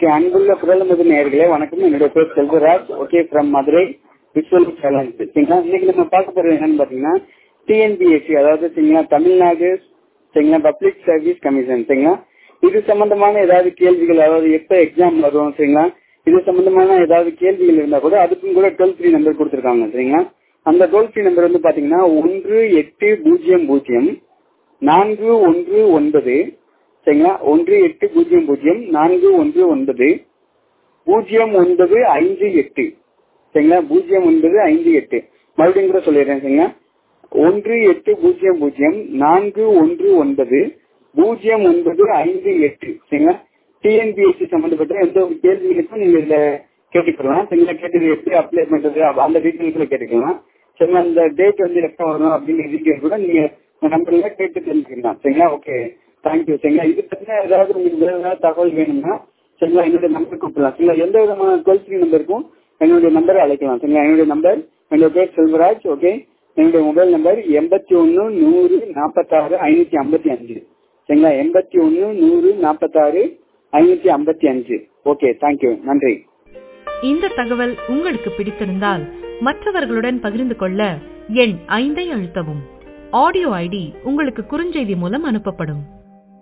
okay அன்புள்ள குரல்மது நேயர்களே வணக்கம் என்னுடைய பேர் Selvaraj okay from Madurai visual challenge சரிங்களா இன்னைக்கு நம்ம பார்க்க போறது என்னன்னு பாத்தீங்கன்னா டிஎன்பிஎஸ்சி அதாவது சரிங்களா தமிழ்நாடு சரிங்களா பப்ளிக் சர்வீஸ் கமிஷன் சரிங்களா இது சம்பந்தமான ஏதாவது கேள்விகள் அதாவது எப்ப எக்ஸாம் வரும் சரிங்களா இது சம்பந்தமான ஏதாவது கேள்விகள் இருந்தா கூட அதுக்கும் கூட டோல் ஃப்ரீ நம்பர் கொடுத்துருக்காங்க சரிங்களா அந்த டோல் ஃப்ரீ நம்பர் வந்து பாத்தீங்கன்னா ஒன்று எட்டு பூஜ்ஜியம் பூஜ்ஜியம் நான்கு ஒன்று ஒன்பது சரிங்களா ஒன்று எட்டு பூஜ்ஜியம் பூஜ்ஜியம் நான்கு ஒன்று ஒன்பது பூஜ்ஜியம் ஒன்பது ஐந்து எட்டு சரிங்களா பூஜ்ஜியம் ஒன்பது ஐந்து எட்டு மறுபடியும் கூட சொல்லிடுறேன் சரிங்களா ஒன்று எட்டு பூஜ்ஜியம் பூஜ்ஜியம் நான்கு ஒன்று ஒன்பது பூஜ்ஜியம் ஒன்பது ஐந்து எட்டு சரிங்களா டிஎன்பிஎஸ்சி சம்பந்தப்பட்ட எந்த ஒரு கேள்விகளுக்கும் நீங்க இதுல கேட்டுக்கலாம் சரிங்களா கேட்டது எப்படி அப்ளை பண்றது அப்ப அந்த டீட்டெயில்ஸ்ல கேட்டுக்கலாம் சரிங்களா அந்த டேட் வந்து எப்போ வரும் அப்படிங்கிற டீட்டெயில் கூட நீங்க நம்பர்ல கேட்டு தெரிஞ்சுக்கலாம் சரிங்களா ஓகே தேங்க்யூ சரிங்களா இது பத்தின ஏதாவது உங்களுக்கு வேற ஏதாவது தகவல் வேணும்னா சரிங்களா என்னுடைய நம்பர் கூப்பிடலாம் சரிங்களா எந்த விதமான டோல் ஃப்ரீ நம்பருக்கும் என்னுடைய நம்பரை அழைக்கலாம் சரிங்களா என்னுடைய நம்பர் என்னுடைய பேர் செல்வராஜ் ஓகே என்னுடைய மொபைல் நம்பர் எண்பத்தி ஒன்னு நூறு நாற்பத்தாறு ஐநூத்தி ஐம்பத்தி அஞ்சு சரிங்களா எண்பத்தி ஒன்னு நூறு நாற்பத்தாறு ஐநூத்தி ஐம்பத்தி அஞ்சு ஓகே தேங்க்யூ நன்றி இந்த தகவல் உங்களுக்கு பிடித்திருந்தால் மற்றவர்களுடன் பகிர்ந்து கொள்ள எண் ஐந்தை அழுத்தவும் ஆடியோ ஐடி உங்களுக்கு குறுஞ்செய்தி மூலம் அனுப்பப்படும்